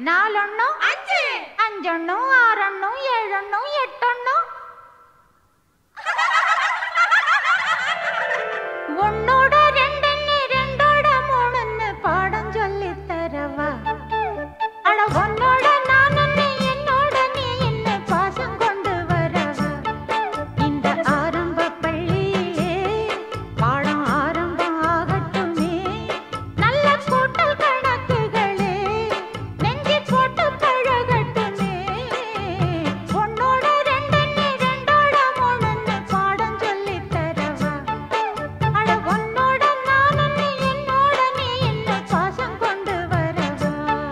நாலொன்னு அஞ்சு அஞ்சொன்னு ஆறொன்னு ஏழொன்னு எட்டொன்னு ஒன்னோட ரெண்டுன்னு ரெண்டோட மூணுன்னு பாடம் சொல்லி தரவா அட உன்னோட நானுன்னு என்னோட நீ என்ன பாசம் கொண்டு வரவா இந்த ஆரம்ப பள்ளியிலே பாடம் ஆரம்பம் ஆகட்டுமே நல்ல கூட்டல் கணக்குகளே நெஞ்சி போட்டு பழகட்டுமே உன்னோட ரெண்டுன்னு ரெண்டோட மூணுன்னு பாடம் சொல்லி தரவா அட உன்னோட நானுன்னு என்னோட நீ என்ன பாசம் கொண்டு வரவா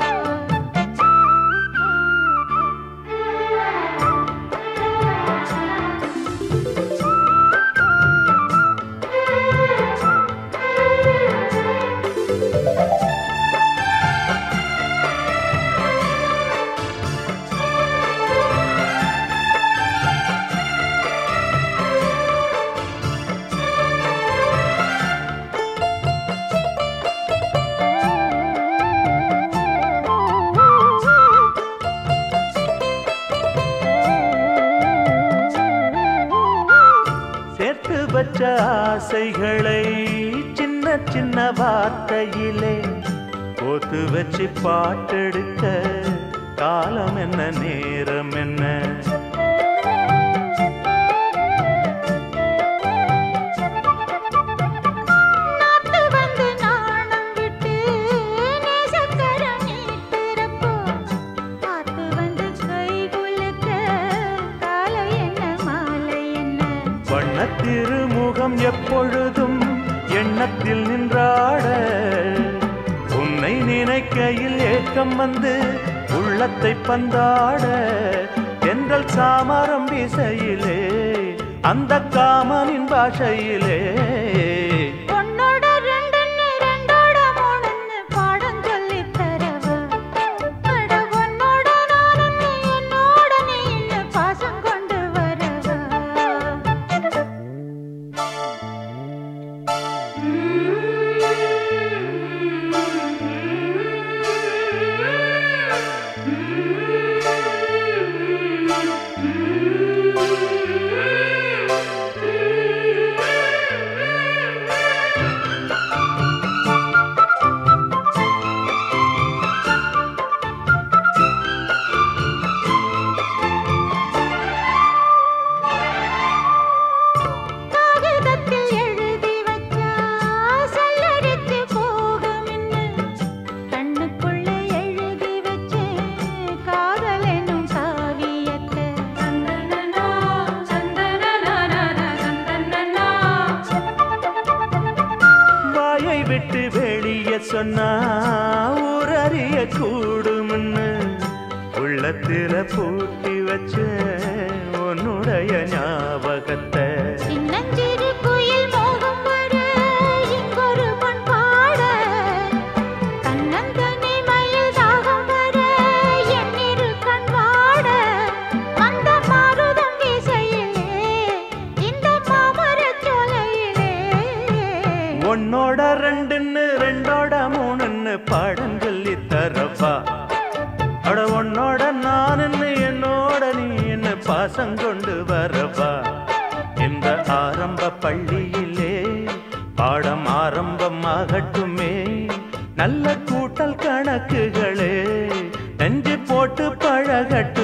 சேர்த்து வச்ச ஆசைகளை சின்ன சின்ன வார்த்தையிலே போத்து வச்சு பாட்டெடுக்க காலம் என்ன நேரம் என்ன நாத்து வந்து நாணம் விட்டு நேசக்கரம் நீட்டுறப்போ காத்து வந்து கை குலுக்க காலை என்ன மாலை என்ன வண்ண திருமுகம் எப்பொழுதும் எண்ணத்தில் நின்றாட உன்னை நினைக்கையில் ஏக்கம் வந்து உள்ளத்தை பந்தாட தென்றல் சாமரம் வீசையிலே அந்த காமனின் பாஷையிலே உன்னோட ரெண்டுன்னு ரெண்டோட மூணுன்னு பாடம் சொல்லித் தரவா அட உன்னோட நானுன்னு என்னோட நீ என்ன பாசம் கொண்டு வரவா காகிதத்தில் எழுதி வச்சா சல்லரித்து போகும்னு கண்ணுக்குள்ள எழுதி வச்சே காதல் எனும் காவியத்தை சந்தனனா சந்தனனா சந்தனனா வாயை விட்டு வெளியே சொன்னா ஊரறிய கூடும்னு உள்ளத்தில பூட்டி வச்ச உன்னுடைய ஞாபகத்தை சின்னஞ்சிறு குயில் மோகம் வர இங்கொரு பொன் பாட கண்ணந்தனி மயில் தாகம் வர எண்ணிரு கண் வாட அந்த மாருதம் வீசையிலே இந்த மாமரச் சோலையிலே உன்னோட ரெண்டுன்னு ரெண்டோட மூணுன்னு பாடம் சொல்லி தரப்பா அட உன்னோட நானுன்னு என்னோட நீ என்ன பாசம் கொண்டு வரவா இந்த ஆரம்ப பள்ளியிலே பாடம் ஆரம்பமாகட்டுமே நல்ல கூட்டல் கணக்குகளே நெஞ்சு போட்டு பழகட்டும்